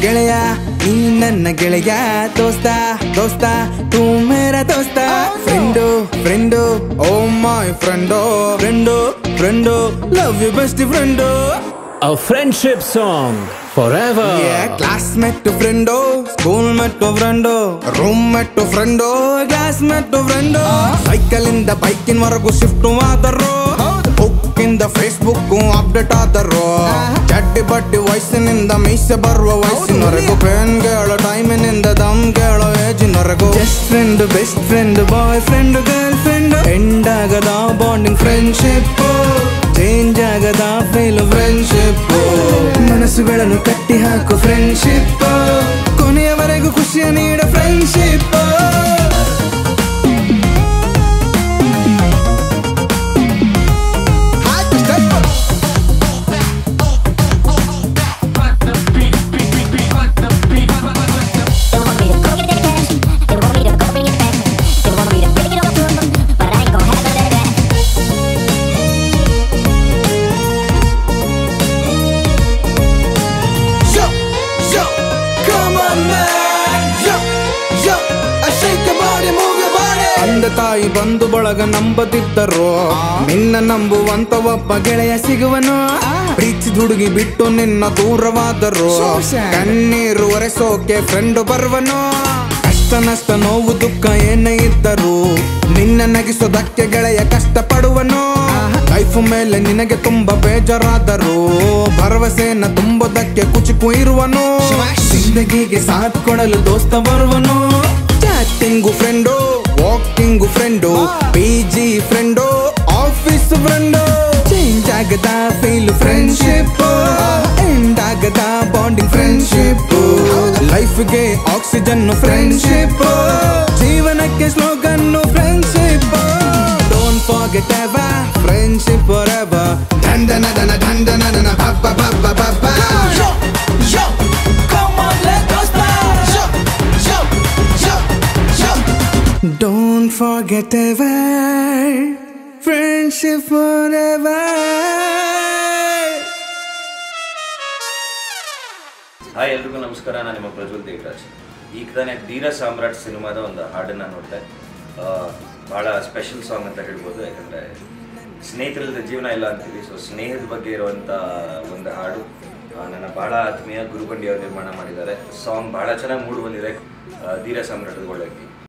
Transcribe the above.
ಗೆಳೆಯ ನೀ ನನ್ನ ಗೆಳೆಯ ದೋಸ್ತ ದೋಸ್ತ ತೂ ಮೇರ ದೋಸ್ತ friend friend oh my friend friend friend love you best friend A friendship song forever. Classmate friend school mate friend room mate friend class mate friend cycle ಇಂದ ಬೈಕಿನ ವರೆಗೂ ಶಿಫ್ಟ್ ಆದರು ಬುಕ್ ಇಂದ ಫೇಸ್ಬುಕ್ ಅಪ್ಡೇಟ್ ಆದರು ಚಡ್ಡಿ ಬಡ್ಡಿ ವಯಸ್ಸಿನಿಂದ ಮೀಸೆ ಬರುವ ವಯಸ್ಸಿನವರೆಗೂ ಪೇನ್ ಕೇಳೋ ಟೈಮಿನಿಂದ ದಮ್ ಕೇಳೋ ಏಜಿನವರೆಗೂ best friend best friend boy friend girl friend end ಆಗದ ಬಾಂಡಿಂಗ್ ಫ್ರೆಂಡ್ಶಿಪ್ ಚೇಂಜ್ ಆಗದ ಫೇಲ್ ಫ್ರೆಂಡ್ಶಿಪ್ ಮನಸ್ಸುಗಳನ್ನು ಕಟ್ಟಿ ಹಾಕು ಫ್ರೆಂಡ್ಶಿಪ್ ಕೊನೆಯವರೆಗೂ ಖುಷಿಯ ನೀಡೋ friendship They want me to go get that cash. They want me to go bring it back. They want me to bring it over to them, but I ain't gonna have none of that. Yo, yo, come on man Yo, yo, I shake your body, move your body ತಂದೆ ತಾಯಿ ಬಂಧು ಬಳಗ ನಂಬದಿದ್ದರು ನಿನ್ನ ನಂಬುವಂತ ಒಬ್ಬ ಗೆಳೆಯ ಸಿಗುವನು ಪ್ರೀತಿಸಿದ ಹುಡುಗಿ ಬಿಟ್ಟು ನಿನ್ನ ದೂರವಾದರು ಕಣ್ಣೀರು ಒರೆಸೋಕೆ ಫ್ರೆಂಡ್ ಬರುವನು ಕಷ್ಟ ನಷ್ಟ ನೋವು ದುಃಖ ಏನೇ ಇದ್ದರು ನಿನ್ನ ನಗಿಸೋದಕ್ಕೆ ಗೆಳೆಯ ಕಷ್ಟ ಪಡುವನು ಲೈಫ್ ಮೇಲೆ ನಿನಗೆ ತುಂಬಾ ಬೇಜಾರಾದರು ಭರವಸೆಯನ್ನ ತುಂಬೋದಕ್ಕೆ ಕುಚುಕು ಇರುವನು ಜಿಂದಗಿಗೆ ಸಾಥ್ ಕೊಡಲು ದೋಸ್ತ ಬರುವನು chatting friend walking friend P G friend office friend change ಆಗದ ಫೀಲ್ ಫ್ರೆಂಡ್ಶಿಪ್ ಎಂಡ್ ಆಗದ ಬಾಂಡಿಂಗ್ ಫ್ರೆಂಡ್ಶಿಪ್ ಲೈಫ್ಗೆ ಆಕ್ಸಿಜನ್ ಫ್ರೆಂಡ್ಶಿಪ್ ಜೀವನಕ್ಕೆ slogan friendship don't forget ever friendship for ever ದಂಡನ ದನ ದಂಡನ ದನ ಬಬ್ಬ ಬಬ್ಬ ಬಬ್ಬ Yo, yo, come on, let us Yo, yo, yo, yo. Don't forget ever friendship forever. Hi ಎಲ್ರಿಗೂ ನಮಸ್ಕಾರ ನಾನು ನಿಮ್ಮ ಪ್ರಜ್ವಲ್ ದೇವರಾಜ್ ಈಗ ತಾನೇ ಧೀರ ಸಾಮ್ರಾಟ್ ಸಿನಿಮಾದ ಒಂದು ಹಾಡನ್ನು ನೋಡಿದೆ ಆ, ಭಾಳ ಸ್ಪೆಷಲ್ ಸಾಂಗ್ ಅಂತ ಹೇಳ್ಬೋದು ಯಾಕಂದರೆ ಸ್ನೇಹಿತರಿಲ್ಲದ ಜೀವನ ಇಲ್ಲ ಅಂತೀವಿ ಸೊ ಸ್ನೇಹದ ಬಗ್ಗೆ ಇರುವಂಥ ಒಂದು ಹಾಡು ಆ, ನನ್ನ ಭಾಳ ಆತ್ಮೀಯ ಗುರುಬಂಡಿ ಅವರು ನಿರ್ಮಾಣ ಮಾಡಿದ್ದಾರೆ ಸಾಂಗ್ ಭಾಳ ಚೆನ್ನಾಗಿ ಮೂಡಿ ಬಂದಿದೆ ಆ, ಧೀರ ಸಾಮ್ರಾಟದ ಒಳಗೆ